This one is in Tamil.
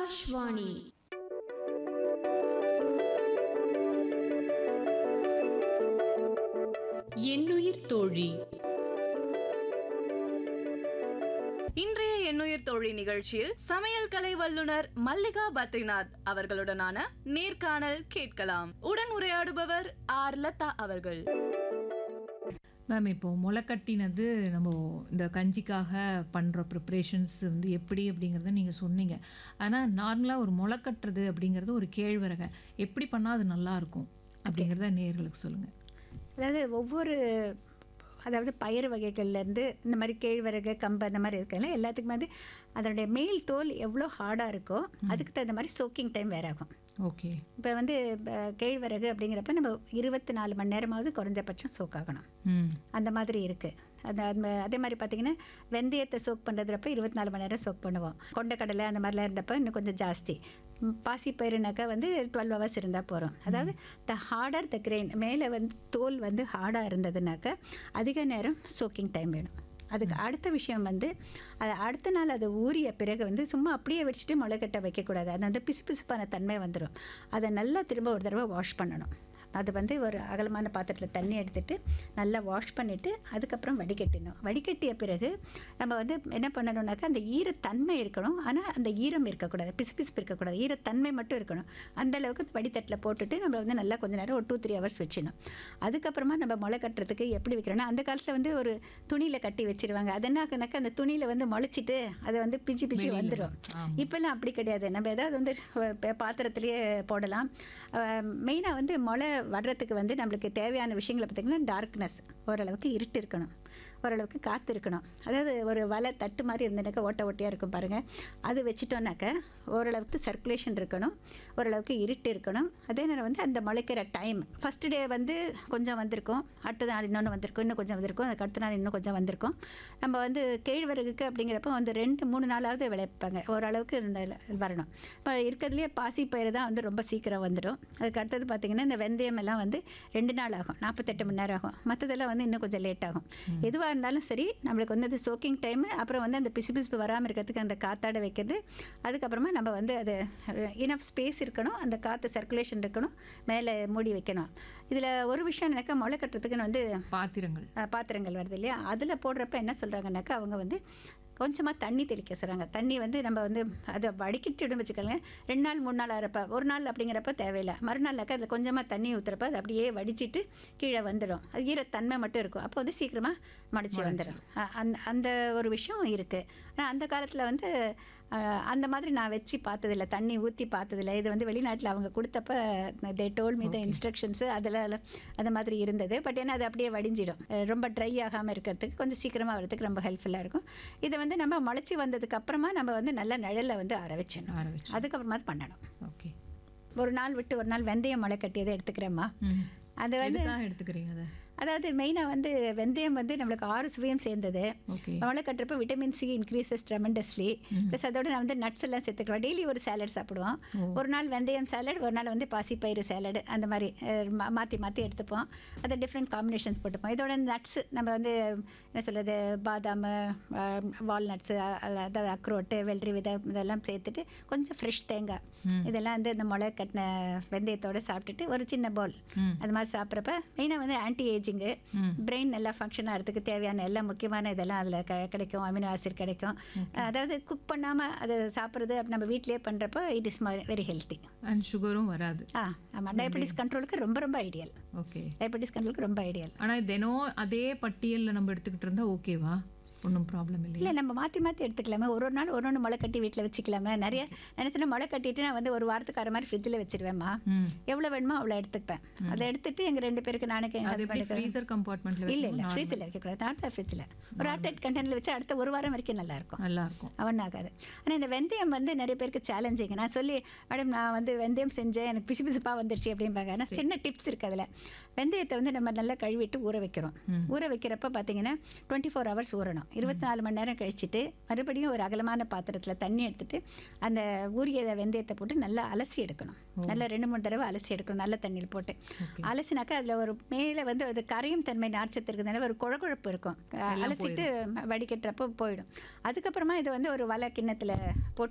ஆகாஷ்வாணி என்னுயிர் தோழி இன்றைய எண்ணுயிர் தோழி நிகழ்ச்சியில் சமையல் கலை வல்லுனர் மல்லிகா பத்ரிநாத் அவர்களுடனான நேர்காணல் கேட்கலாம் உடன் உரையாடுபவர் ஆர் லதா அவர்கள் மேம் இப்போ முளைக்கட்டினது நம்ம இந்த கஞ்சிக்காக பண்ணுற ப்ரிப்ரேஷன்ஸ் வந்து எப்படி அப்படிங்கிறத நீங்கள் சொன்னீங்க ஆனால் நார்மலாக ஒரு முளைக்கட்டுறது அப்படிங்கிறது ஒரு கேழ்வரகை எப்படி பண்ணால் அது நல்லா இருக்கும் அப்படிங்கிறத நேர்களுக்கு சொல்லுங்கள் அதாவது ஒவ்வொரு அதாவது பயிர் வகைகள்லேருந்து இந்த மாதிரி கேழ்வரகு கம்பு அந்த மாதிரி இருக்கல எல்லாத்துக்குமே வந்து அதனுடைய மேல் தோல் எவ்வளோ ஹார்டாக இருக்கோ அதுக்கு தகுந்த மாதிரி சோக்கிங் டைம் வேற ஆகும் ஓகே இப்போ வந்து அஹ், கேழ்வரகு அப்படிங்கிறப்ப நம்ம இருபத்தி நாலு மணி நேரமாவது குறைஞ்சபட்சம் சோக் ஆகணும் ம் அந்த மாதிரி இருக்குது அந்த அந்த அதே மாதிரி பார்த்தீங்கன்னா வெந்தயத்தை சோக் பண்ணுறதுறப்ப இருபத்தி நாலு மணி நேரம் சோக் பண்ணுவோம் கொண்டக்கடலை அந்த மாதிரிலாம் இருந்தப்போ இன்னும் கொஞ்சம் ஜாஸ்தி ம், பாசிப்பயிறுனாக்கா வந்து டுவெல் ஹவர்ஸ் இருந்தால் போகிறோம் அதாவது த ஹார்டர் த கிரெயின் மேலே வந்து தோல் வந்து ஹார்டாக இருந்ததுனாக்கா அதிக நேரம் சோக்கிங் டைம் வேணும் அதுக்கு அடுத்த விஷயம் வந்து அது அடுத்த நாள் அது ஊறிய பிறகு வந்து சும்மா அப்படியே வச்சுட்டு முளைக்கட்டை வைக்கக்கூடாது அது வந்து பிசுபிசுப்பான தன்மை வந்துடும் அதை நல்லா திரும்ப ஒரு தடவை வாஷ் பண்ணணும் அது வந்து ஒரு அகலமான பாத்திரத்தில் தண்ணி எடுத்துட்டு நல்லா வாஷ் பண்ணிவிட்டு அதுக்கப்புறம் வடிகட்டிடணும் வடிகட்டிய பிறகு நம்ம வந்து என்ன பண்ணணும்னாக்கா அந்த ஈரத்தன்மை இருக்கணும் ஆனால் அந்த ஈரம் இருக்கக்கூடாது பிசுபிசுப்பு இருக்கக்கூடாது ஈரத்தன்மை மட்டும் இருக்கணும் அந்த அளவுக்கு வடித்தட்டில் போட்டுட்டு நம்ம வந்து நல்லா கொஞ்ச நேரம் ஒரு டூ த்ரீ ஹவர்ஸ் வச்சிடணும் அதுக்கப்புறமா நம்ம முளை கட்டுறதுக்கு எப்படி வைக்கிறோம்னா அந்த காலத்தில் வந்து ஒரு துணியில் கட்டி வச்சிருவாங்க அது என்ன ஆகுனாக்கா அந்த துணியில் வந்து முளைச்சிட்டு அதை வந்து பிச்சு பிச்சு வந்துடும் இப்போல்லாம் அப்படி கிடையாது நம்ம ஏதாவது வந்து ப- பாத்திரத்திலேயே போடலாம் மெயினாக வந்து முளை வர்றதுக்கு வந்து நம்மளுக்கு தேவையான விஷயங்களை பார்த்திங்கன்னா டார்க்னஸ் ஓரளவுக்கு இருட்டு இருக்கணும் ஓரளவுக்கு காற்று இருக்கணும் அதாவது ஒரு வலை தட்டு மாதிரி இருந்தனாக்கா ஓட்ட ஓட்டையாக இருக்கும் பாருங்கள் அது வச்சுட்டோன்னாக்க ஓரளவுக்கு சர்க்குலேஷன் இருக்கணும் ஓரளவுக்கு இருட்டு இருக்கணும் அதே நேரம் வந்து அந்த முளைக்கிற டைம் ஃபஸ்ட்டு டே வந்து கொஞ்சம் வந்திருக்கும் அடுத்த நாள் இன்னொன்று வந்திருக்கும் இன்னும் கொஞ்சம் வந்திருக்கும் அதுக்கு அடுத்த நாள் இன்னும் கொஞ்சம் வந்திருக்கும் நம்ம வந்து கேழ்வரகுக்கு அப்படிங்கிறப்ப வந்து ரெண்டு மூணு நாளாவது விளைவிப்பாங்க ஓரளவுக்கு இந்த வரணும் இப்போ இருக்கிறதுலே பாசி பயிறு தான் வந்து ரொம்ப சீக்கிரம் வந்துடும் அதுக்கு அடுத்தது பார்த்திங்கன்னா இந்த வெந்தயம் எல்லாம் வந்து ரெண்டு நாள் ஆகும் நாற்பத்தெட்டு மணி நேரம் ஆகும் மற்றதெல்லாம் வந்து இன்னும் கொஞ்சம் லேட் ஆகும் எதுவாக இருந்தாலும் சரி நம்மளுக்கு வந்து அது சோக்கிங் டைமு அப்புறம் வந்து அந்த பிசுபிசுப்பு வராமல் இருக்கிறதுக்கு அந்த காத்தாட வைக்கிறது அதுக்கப்புறமா நம்ம வந்து அது இனஃப் ஸ்பேஸ் இருக்கணும் அந்த காற்று சர்க்குலேஷன் இருக்கணும் மேலே மூடி வைக்கணும் இதில் ஒரு விஷயம் எனக்கு முளை கட்டுறதுக்குன்னு வந்து பாத்திரங்கள் அஹ், பாத்திரங்கள் வருது இல்லையா அதில் போடுறப்ப என்ன சொல்கிறாங்கனாக்கா அவங்க வந்து கொஞ்சமாக தண்ணி தெளிக்க சொல்கிறாங்க தண்ணி வந்து நம்ம வந்து அதை வடிக்கிட்டு வச்சுக்கோங்க ரெண்டு நாள் மூணு நாள் ஆகிறப்ப ஒரு நாள் அப்படிங்கிறப்ப தேவையில்லை மறுநாள்னாக்கா அதில் கொஞ்சமாக தண்ணி ஊற்றுறப்ப அது அப்படியே வடிச்சிட்டு கீழே வந்துடும் அது ஈரத்தன்மை மட்டும் இருக்கும் அப்போ வந்து சீக்கிரமாக மடிச்சு வந்துடும் அ- அந்த அந்த ஒரு விஷயம் இருக்குது ஆனால் அந்த காலத்தில் வந்து அஹ், அந்த மாதிரி நான் வச்சு பார்த்ததில்ல தண்ணி ஊற்றி பார்த்ததில்ல இது வந்து வெளிநாட்டில் அவங்க கொடுத்தப்ப they told me the instructions அதில் அந்த மாதிரி இருந்தது பட் ஏன்னா அது அப்படியே வடிஞ்சிடும் அஹ் ரொம்ப ட்ரை ஆகாமல் இருக்கிறதுக்கு கொஞ்சம் சீக்கிரமாக வரதுக்கு ரொம்ப ஹெல்ப்ஃபுல்லாக இருக்கும் இதை வந்து நம்ம முளைச்சி வந்ததுக்கு அப்புறமா நம்ம வந்து நல்ல நிழல்ல வந்து ஆற வச்சிடணும் ஆற வச்சு அதுக்கப்புறமா அது பண்ணணும் ஓகே ஒரு நாள் விட்டு ஒரு நாள் வெந்தயம் முளை கட்டியதை எடுத்துக்கிறேம்மா ம் அது வந்து எதுக்காக எடுத்துக்கிறீங்க அதை அதாவது மெயினாக வந்து வெந்தயம் வந்து நம்மளுக்கு ஆறு சுவையும் சேர்ந்தது ஓகே முளை கட்டுறப்ப vitamin C increases tremendously plus அதோட நான் வந்து நட்ஸ் எல்லாம் சேர்த்துக்கிறோம் டெய்லி ஒரு சாலட் சாப்பிடுவோம் ஒரு நாள் வெந்தயம் சாலட் ஒரு நாள் வந்து பாசிப்பயிறு சாலட் அந்த மாதிரி அஹ், மா- மாற்றி மாற்றி எடுத்துப்போம் அதை டிஃப்ரெண்ட் காம்பினேஷன்ஸ் போட்டுப்போம் இதோட நட்ஸ் நம்ம வந்து என்ன சொல்கிறது பாதாம் வால்நட்ஸு அதாவது அக்ரோட்டு வெள்ளரி விதை இதெல்லாம் சேர்த்துட்டு கொஞ்சம் ஃப்ரெஷ் தேங்காய் இதெல்லாம் வந்து இந்த முளை கட்டின வெந்தயத்தோட சாப்பிட்டுட்டு ஒரு சின்ன பவுல் அது மாதிரி சாப்பிட்றப்ப மெயினாக வந்து ஆன்டி ஏஜிங்கு பிரெயின் நல்லா ஃபங்க்ஷன் ஆகிறதுக்கு தேவையான எல்லா முக்கியமான இதெல்லாம் அதில் க கிடைக்கும் அமினோ ஆசிட் கிடைக்கும் அதாவது குக் பண்ணாமல் அது சாப்பிட்றது நம்ம வீட்டிலேயே பண்ணுறப்போ it is very healthy and சுகரும் வராது ஆ ஆமாம் டயபெட்டிஸ் கண்ட்ரோலுக்கு ரொம்ப ரொம்ப ஐடியல் ஓகே டயபெட்டிஸ் கண்ட்ரோலுக்கு ரொம்ப ஐடியல் ஆனால் தினம் அதே பட்டியலில் நம்ம எடுத்துக்கிட்டு இருந்தால் ஓகேவா ஒன்றும் ப்ராப்ளம் இல்லையா இல்லை நம்ம மாற்றி மாற்றி எடுத்துக்கலாமே ஒரு ஒரு நாள் ஒரு ஒன்று முளை கட்டி வீட்டில் வச்சுக்கலாமே நிறைய நினைச்சேன்னா முளை கட்டிட்டு நான் வந்து ஒரு வாரத்துக்கு அரை மாதிரி ஃப்ரிட்ஜில் வச்சிருவேன்மா ம் எவ்வளோ வேணுமோ அவ்வளோ எடுத்துப்பேன் அதை எடுத்துட்டு எங்கள் ரெண்டு பேருக்கு நானுக்கு எங்கள் அது எப்படி ஹஸ்பண்டுக்கு ஃப்ரீசர் கம்பார்ட்மெண்ட்டில் இல்லை இல்லை ஃப்ரீஸில் வைக்கக்கூடாது நார்மலாக ஃப்ரிட்ஜில் ஒரு ஆர்டட் கண்டெய்னரில் வச்சு அடுத்த ஒரு வாரம் வரைக்கும் நல்லா இருக்கும் நல்லா இருக்கும் அவன் ஆகாது ஆனால் இந்த வெந்தயம் வந்து நிறைய பேருக்கு சேலஞ்சிங் நான் சொல்லி மேடம் நான் வந்து வெந்தயம் செஞ்சேன் எனக்கு பிசு பிசுப்பாக வந்துருச்சு அப்படிம்பாங்க ஆனால் சின்ன டிப்ஸ் இருக்குது அதில் வெந்தயத்தை வந்து நம்ம நல்லா கழுவிட்டு ஊற வைக்கிறோம் ஊற வைக்கிறப்ப பார்த்தீங்கன்னா டுவெண்ட்டி ஃபோர் ஹவர்ஸ் ஊறணும் இருபத்தி நாலு மணி நேரம் கழிச்சிட்டு மறுபடியும் ஒரு அகலமான பாத்திரத்தில் தண்ணி எடுத்துட்டு அந்த ஊறிய வெந்தயத்தை போட்டு நல்லா அலசி எடுக்கணும் நல்லா ரெண்டு மூணு தடவை அலசி எடுக்கணும் நல்ல தண்ணியில் போட்டு அலசினாக்கா அதில் ஒரு மேலே வந்து அது கரையும் தன்மை நார்ச்சத்து இருக்கிறதுனால ஒரு குழகுழப்பு இருக்கும் அலசிட்டு வடிகட்டுறப்போ போயிடும் அதுக்கப்புறமா இதை வந்து ஒரு வலை கிண்ணத்தில் போட்டு